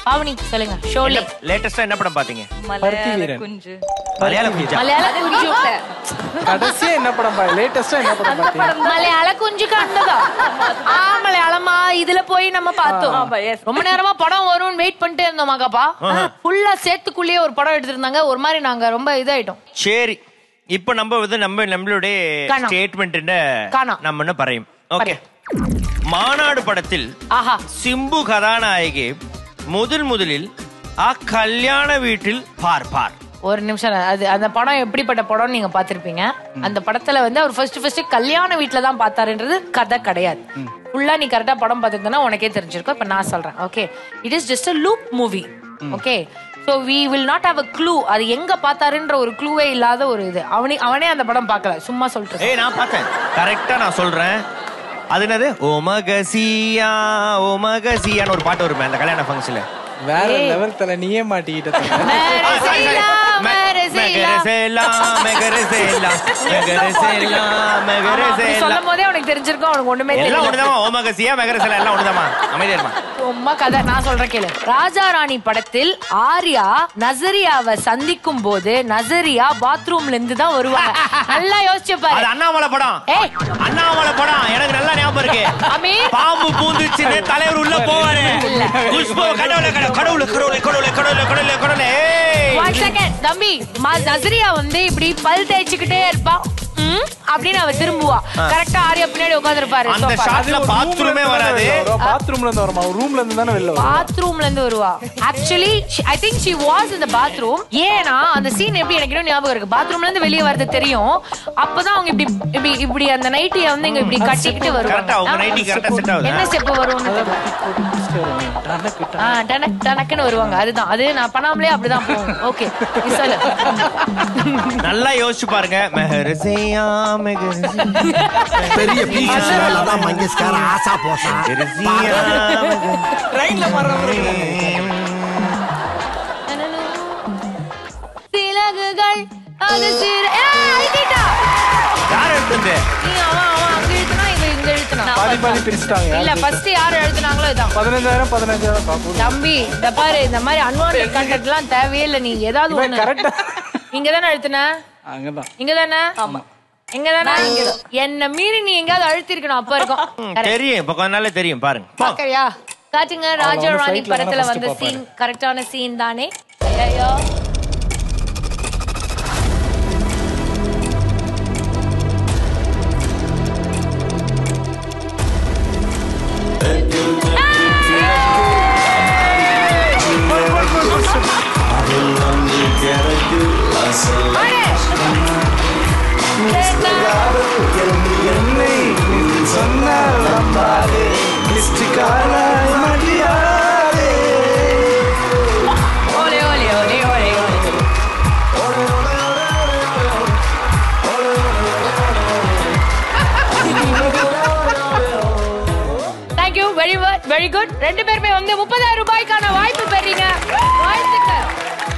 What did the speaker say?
பாவனி சொல்லுங்க ஷோலே லேட்டஸ்டா என்ன படம் பாத்தீங்க பருத்தி மலையாள வீரன். குஞ்சு மலையாள குஞ்சா மலையாள குஞ்சு கடைசியா என்ன படம் பா லேட்டஸ்டா என்ன படம் பாத்தீங்க மலையாள குஞ்சு கண்டதா ஆ மலையாளமா இதுல போய் நம்ம பார்த்தோம் ஆமா, yes. ரொம்ப நேரமா படம் வரும்னு வெயிட் பண்ணிட்டே இருந்தோம் மகாப்பா ஃபுல்லா சேர்த்துக்குள்ளேயே ஒரு படம் எடுத்திருந்தாங்க ஒரு மாதிரி நாங்க ரொம்ப இதாயிட்டோம் சரி இப்ப நம்ம வந்து நம்ம நம்மளுடைய കാണാം. സ്റ്റേറ്റ്മെന്റ് കാണാം. നമ്മന്ന് പറയും ഓക്കെ മാനാട് പടത്തിൽ ஆஹா സിംബു കഥാനായികയെ മുതൽ മുതലിൽ ആ കല്യാണ വീട്ടിൽ പാർ പാർ ஒரு நிமிஷம் அது அந்த படம் எப்படிப்பட்ட படம் நீங்க பாத்திருப்பீங்க அந்த படத்துல வந்து அவர் ஃபர்ஸ்ட் ஃபர்ஸ்ட் கல்யாண வீட்ல தான் பார்த்தாருன்றது கதை கிடையாது ஃபுல்லா நீ கரெக்டா படம் பார்த்திருந்தனா உனக்கே தெரிஞ்சிருக்கும் இப்ப நான் சொல்றேன் okay it is just a loop movie okay so we will not have a clue அது எங்க பார்த்தாருன்ற ஒரு க்ளூவே இல்லாத ஒரு இது அவனே அவனே அந்த படம் பார்க்கல சும்மா சொல்லிட்டு ஏய் நான் பார்த்தேன் கரெக்டா நான் சொல்றேன் அது என்னது ஓமகசியா ஓமகசியான்னு ஒரு பாட்டு வருமே அந்த கல்யாண ஃபங்க்ஷன்ல வேற லெவல் தல நீயே மாட்டிக்கிட்ட தல. மேரசேலா, மேரசேலா. அப்படி சொல்லும் போதே உனக்கு தெரிஞ்சிருக்கும் அவனுக்கு ஒண்ணுமே எல்லாம் தெரியல ஒண்ணுதாமா ஓமகசியா மெகரசேலா எல்லாம் ஒண்ணுதாமா அமைதியா இருமா சும்மா கதை நான் சொல்றேன் கேளு ராஜா ராணி படத்தில் ஆர்யா நசரியாவை சந்திக்கும் போது நசரியா பாத்ரூம்ல இருந்து தான் வருவாங்க நல்லா யோசிச்சு அது பாரு அண்ணாமலை படம் ஏய் அண்ணாமலை படம் எனக்கு நல்லா ஞாபகம் இருக்கு அமீர் பாம்பு பூந்துச்சுன்னு தலைவர் உள்ள போவாரு குஷ்பு கடவுளே கடவுளே கடவுளே கடவுளே கடவுளே கடவுளே கடவுளே கடவுளே ஏய். ஒன் செகண்ட் தம்பி ம- நசரியா வந்து இப்படி பல் தேய்ச்சிக்கிட்டே இருப்பா ம், அப்படின்னு அவ திரும்புவா கரெக்டா ஆர்யா பின்னாடி உட்காந்துருப்பாரு அந்த ஷாட்ல பாத்ரூமே வராது பாத்ரூம்ல இருந்து வருமா ரூம்ல இருந்து தானே வெளில வரும் பாத்ரூம்ல இருந்து வருவா actually I think she was இந்த பாத்ரூம் ஏன்னா அந்த சீன் எப்படி எனக்கு இன்னும் ஞாபகம் இருக்கு பாத்ரூம்ல இருந்து வெளியே வரது தெரியும் அப்பதான் அவங்க இப்படி இப்படி இப்படி அந்த நைட்டிய வந்து இங்க இப்படி கட்டிக்கிட்டு கரெக்டா உங்க வருவாங்க நைட்டி கரெக்டா செட் ஆகுது என்ன ஸ்டெப் வரும்னு தெரியல. டனக்கு ஆ, டனக் டனக்குன்னு வருவாங்க அதுதான் அது நான் பண்ணாமலே அப்படிதான் போகும் ஓகே சொல்லு நல்லா யோசிச்சு பாருங்க மெஹரசியா மெஹரசியா பெரிய பீசஸ் அதான் மங்கேஷ்கர் ஆசா போசா மெஹரசியா ட்ரெயின்ல சிலகுகள் அது சிற ஏய், அழுத்திட்டா. யார் எடுத்தது நீ அவன் அவன் அங்க இழுத்துனா இவன் இங்க இழுத்துனா பாதி பாதி பிரிச்சுட்டாங்க இல்ல ஃபர்ஸ்ட் யார் எழுதுனாங்களோ இதான் பதினஞ்சாயிரம் பதினஞ்சாயிரம் பாப்போம் தம்பி இந்த பாரு இந்த மாதிரி அன்வான்ட் கண்டென்ட் எல்லாம் தேவையே இல்ல நீ ஏதாவது இவன் ஒண்ணு கரெக்டா இங்க தானே அழுத்துன அங்கதான் இங்க தானே ஆமா எங்க தானே என்ன மீறி நீ எங்கயாவது அழுத்திருக்கணும் அப்ப இருக்கும் Correct. தெரியும் இப்ப கொஞ்ச நாளே தெரியும் பாருங்க போ. பாக்கறியா காட்டுங்க ராஜா வந்து ராணி flightல படத்துல வேணா வந்த first சீன் கரெக்டான சீன் தானே ஐயோ என்னை நீ சொன்னால் நம்பாதே மிஸ்டிக்கால மடியாதே ஓலே ஓலே ஓலே ஓலே ஓலே தேங்க்யூ வெரி வெரி குட் ரெண்டு பேருமே வந்து முப்பதாயிரம் ரூபாய்க்கான வாய்ப்பு பெறீங்க வாழ்த்துக்கள்